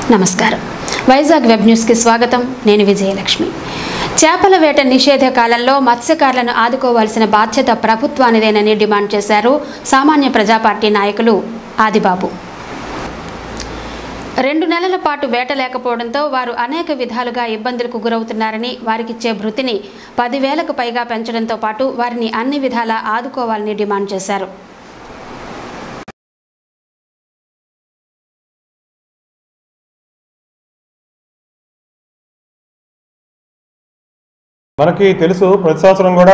నమస్కారం వైజాగ్ వెబ్ న్యూస్కి స్వాగతం నేను విజయలక్ష్మి చేపల వేట నిషేధ కాలంలో మత్స్యకారులను ఆదుకోవాల్సిన బాధ్యత ప్రభుత్వానిదేనని డిమాండ్ చేశారు సామాన్య ప్రజా పార్టీ నాయకులు ఆదిబాబు రెండు నెలల పాటు వేట లేకపోవడంతో వారు అనేక విధాలుగా ఇబ్బందులకు గురవుతున్నారని వారికిచ్చే భృతిని పదివేలకు పైగా పెంచడంతో పాటు వారిని అన్ని విధాలా ఆదుకోవాలని డిమాండ్ చేశారు మనకి తెలుసు ప్రతి సంవత్సరం కూడా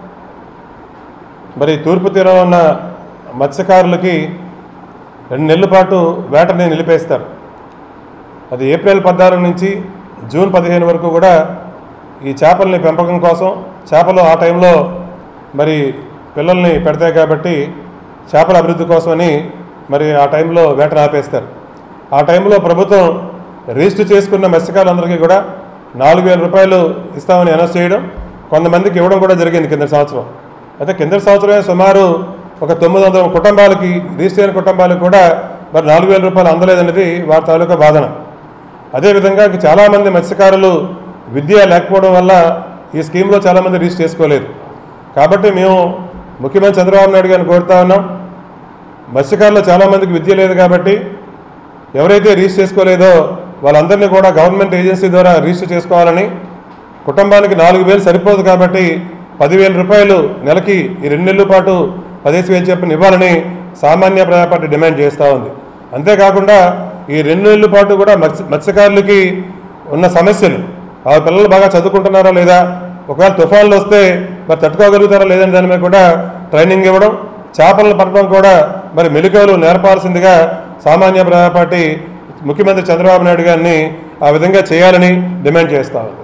మరి తూర్పు తీరం ఉన్న మత్స్యకారులకి రెండు నెలల పాటు వేటని నిలిపేస్తారు అది ఏప్రిల్ పద్నాలుగు నుంచి జూన్ పదిహేను వరకు కూడా ఈ చేపల్ని పెంపకం కోసం చేపలు ఆ టైంలో మరి పిల్లల్ని పెడతాయి కాబట్టి చేపల అభివృద్ధి కోసమని మరి ఆ టైంలో వేటను ఆపేస్తారు ఆ టైంలో ప్రభుత్వం రిజిస్టర్ చేసుకున్న మత్స్యకారులందరికీ కూడా నాలుగు వేల రూపాయలు ఇస్తామని అనౌన్స్ చేయడం కొంతమందికి ఇవ్వడం కూడా జరిగింది కింద సంవత్సరం అయితే కింద సంవత్సరమే సుమారు ఒక తొమ్మిది వందల కుటుంబాలకి రిజిస్టర్ అయిన కుటుంబాలకు కూడా మరి నాలుగు వేల రూపాయలు అందలేదనేది వారి తాలూకా బాధన అదేవిధంగా ఇంక చాలామంది మత్స్యకారులు విద్య లేకపోవడం వల్ల ఈ స్కీమ్లో చాలామంది రిజిస్టర్ చేసుకోలేదు కాబట్టి మేము ముఖ్యమంత్రి చంద్రబాబు నాయుడు గారిని కోరుతా ఉన్నాం మత్స్యకారులు చాలామందికి విద్య లేదు కాబట్టి ఎవరైతే రిజిస్టర్ చేసుకోలేదో వాళ్ళందరినీ కూడా గవర్నమెంట్ ఏజెన్సీ ద్వారా రిజిస్టర్ చేసుకోవాలని కుటుంబానికి నాలుగు వేలు సరిపోదు కాబట్టి పదివేల రూపాయలు నెలకి ఈ రెండు నెలల పాటు పదేసి వేలు చెప్పిన ఇవ్వాలని సామాన్య ప్రజా పార్టీ డిమాండ్ చేస్తూ ఉంది అంతేకాకుండా ఈ రెండు నెలల పాటు కూడా మత్స్య మత్స్యకారులకి ఉన్న సమస్యలు ఆ పిల్లలు బాగా చదువుకుంటున్నారా లేదా ఒకవేళ తుఫాన్లు వస్తే మరి తట్టుకోగలుగుతారా లేదని దాని మీద కూడా ట్రైనింగ్ ఇవ్వడం చేపలను పట్టడం కూడా మరి మెలకువలు నేర్పాల్సిందిగా సామాన్య ప్రజా పార్టీ ముఖ్యమంత్రి చంద్రబాబు నాయుడు గారిని ఆ విధంగా చేయాలని డిమాండ్ చేస్తా ఉంది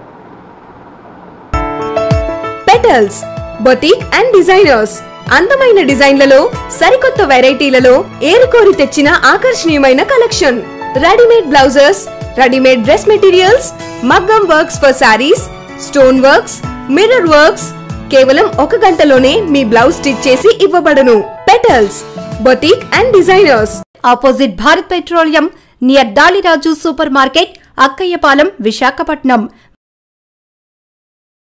పెటల్స్ బొటిక్ అండ్ డిజైనర్స్ అందమైన డిజైన్లలో సరికొత్త వెరైటీలలో ఏరుకోరి తెచ్చిన ఆకర్షణీయమైన collection readymade blouses readymade dress materials మగ్గం works for sarees stone works mirror works కేవలం ఒక గంటలోనే మీ బ్లౌజ్ స్టిచ్ చేసి ఇవ్వబడును petals boutique and designers opposite Bharat Petroleum near Daliraju super market Akkayyapalem Visakhapatnam